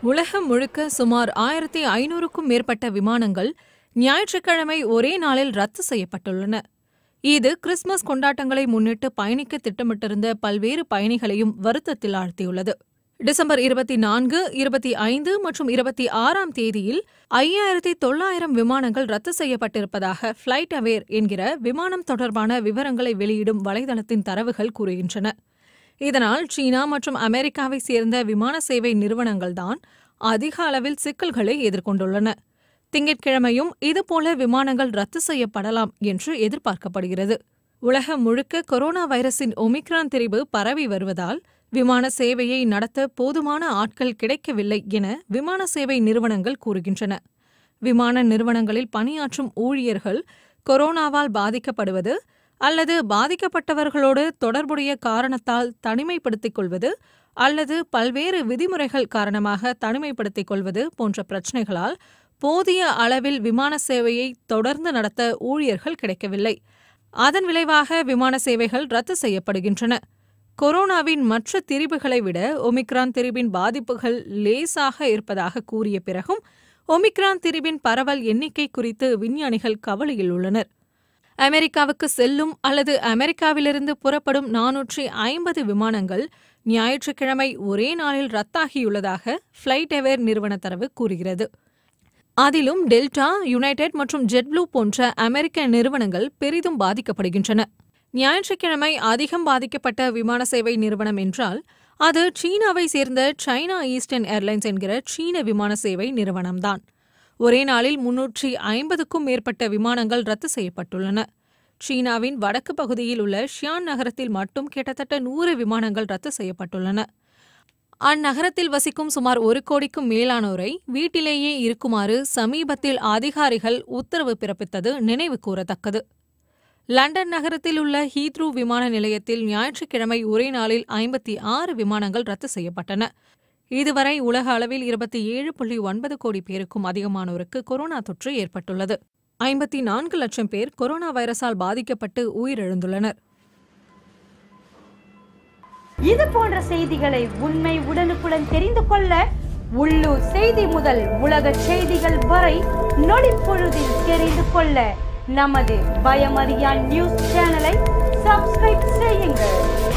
உலகம் முழுக்க சுமார் ஆயிரத்தி ஐநூறுக்கும் மேற்பட்ட விமானங்கள் ஞாயிற்றுக்கிழமை ஒரே நாளில் ரத்து செய்யப்பட்டுள்ளன இது கிறிஸ்துமஸ் கொண்டாட்டங்களை முன்னிட்டு பயணிக்க திட்டமிட்டிருந்த பல்வேறு பயணிகளையும் வருத்தத்தில் ஆழ்த்தியுள்ளது டிசம்பர் இருபத்தி நான்கு இருபத்தி ஐந்து மற்றும் இருபத்தி ஆறாம் தேதியில் ஐயாயிரத்தி தொள்ளாயிரம் விமானங்கள் ரத்து செய்யப்பட்டிருப்பதாக ஃபிளைட் அவேர் என்கிற விமானம் தொடர்பான விவரங்களை வெளியிடும் வலைதளத்தின் தரவுகள் கூறுகின்றன இதனால் சீனா மற்றும் அமெரிக்காவை சேர்ந்த விமான சேவை நிறுவனங்கள்தான் அதிக அளவில் சிக்கல்களை எதிர்கொண்டுள்ளன திங்கட்கிழமையும் இதுபோல விமானங்கள் ரத்து செய்யப்படலாம் என்று எதிர்பார்க்கப்படுகிறது உலகம் முழுக்க கொரோனா வைரஸின் ஒமிக்ரான் திரிவு பரவி வருவதால் விமான சேவையை நடத்த போதுமான ஆட்கள் கிடைக்கவில்லை என விமான சேவை நிறுவனங்கள் கூறுகின்றன விமான நிறுவனங்களில் பணியாற்றும் ஊழியர்கள் கொரோனாவால் பாதிக்கப்படுவது அல்லது பாதிக்கப்பட்டவர்களோடு தொடர்புடைய காரணத்தால் தனிமைப்படுத்திக் கொள்வது அல்லது பல்வேறு விதிமுறைகள் காரணமாக தனிமைப்படுத்திக் கொள்வது போன்ற பிரச்சினைகளால் போதிய அளவில் விமான சேவையை தொடர்ந்து நடத்த ஊழியர்கள் கிடைக்கவில்லை அதன் விளைவாக விமான சேவைகள் ரத்து செய்யப்படுகின்றன கொரோனாவின் மற்ற திரிவுகளை விட ஒமிக்ரான் திரிவின் பாதிப்புகள் லேசாக இருப்பதாக கூறிய பிறகும் ஒமிக்ரான் திரிவின் பரவல் எண்ணிக்கை குறித்து விஞ்ஞானிகள் கவலையில் உள்ளனர் அமெரிக்காவுக்கு செல்லும் அல்லது அமெரிக்காவிலிருந்து புறப்படும் நானூற்றி ஐம்பது விமானங்கள் ஞாயிற்றுக்கிழமை ஒரே நாளில் ரத்தாகியுள்ளதாக ஃபிளைட் எவேர் நிறுவன தரவு கூறுகிறது அதிலும் டெல்டா யுனைடெட் மற்றும் ஜெட்ப்ளூ போன்ற அமெரிக்க நிறுவனங்கள் பெரிதும் பாதிக்கப்படுகின்றன ஞாயிற்றுக்கிழமை அதிகம் பாதிக்கப்பட்ட விமான சேவை நிறுவனம் என்றால் அது சீனாவை சேர்ந்த சைனா ஈஸ்டர்ன் ஏர்லைன்ஸ் என்கிற சீன விமான சேவை நிறுவனம்தான் ஒரே நாளில் முன்னூற்றி ஐம்பதுக்கும் மேற்பட்ட விமானங்கள் ரத்து செய்யப்பட்டுள்ளன சீனாவின் வடக்கு பகுதியில் உள்ள ஷியான் நகரத்தில் மட்டும் கிட்டத்தட்ட நூறு விமானங்கள் ரத்து செய்யப்பட்டுள்ளன அந்நகரத்தில் வசிக்கும் சுமார் ஒரு கோடிக்கும் மேலானோரை வீட்டிலேயே இருக்குமாறு சமீபத்தில் அதிகாரிகள் உத்தரவு பிறப்பித்தது நினைவு கூறத்தக்கது லண்டன் நகரத்தில் உள்ள ஹீத்ரூ விமான நிலையத்தில் ஞாயிற்றுக்கிழமை ஒரே நாளில் ஐம்பத்தி ஆறு விமானங்கள் ரத்து செய்யப்பட்டன இதுவரை உலக அளவில் இருபத்தி ஏழு புள்ளி ஒன்பது கோடி பேருக்கும் அதிகமானோருக்கு கொரோனா தொற்று ஏற்பட்டுள்ளது ஐம்பத்தி நான்கு லட்சம் பேர் கொரோனா வைரஸால் பாதிக்கப்பட்டு உயிரிழந்துள்ளனர் இது போன்ற செய்திகளை உண்மை உடனுக்குடன் தெரிந்து கொள்ள உள்ளூர் செய்தி முதல் உலக செய்திகள் வரை நொடிப்பொழுதில் தெரிந்து கொள்ள நமது பயமறியான் நியூஸ் சேனலை சப்ஸ்கிரைப் செய்யுங்கள்